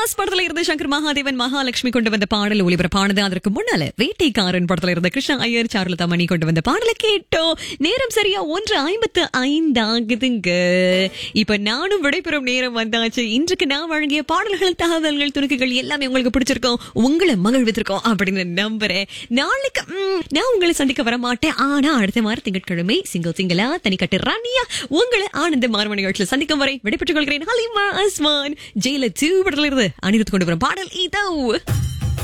mass படத்துல இருந்து சங்கர் மகாதேவன் மகாலட்சுமி கொண்டு வந்த பாடல் ஒளிபரப்பானது அதற்கு முன்னால வேட்டைக்காரன் படத்துல இருந்த கிருஷ்ணா ஐயர் சாருலதா மணி கொண்டு வந்த பாடலை கேட்டோம் நேரம் சரியா ஒன்று ஐம்பத்து ஐந்து ஆகுதுங்க இப்ப நானும் விடைபெறும் நேரம் வந்தாச்சு இன்றைக்கு நான் வழங்கிய பாடல்கள் தகவல்கள் துணுக்குகள் எல்லாமே உங்களுக்கு பிடிச்சிருக்கோம் உங்களை மகிழ்வித்திருக்கோம் அப்படின்னு நம்புறேன் நாளைக்கு ம், நான் உங்களை சந்திக்க வர மாட்டேன் ஆனா அடுத்த வாரம் திங்கட்கிழமை சிங்கிள் சிங்கிளா தனிக்கட்டு ராணியா உங்களை ஆனந்த மார்ம நிகழ்ச்சியில் சந்திக்கும் வரை விடைபெற்றுக் கொள்கிறேன் ஹலிமா அஸ்மான் ஜெயில தூ படத்துல இருந்து அணிவித்து கொண்டு வரும் பாடல் இதோ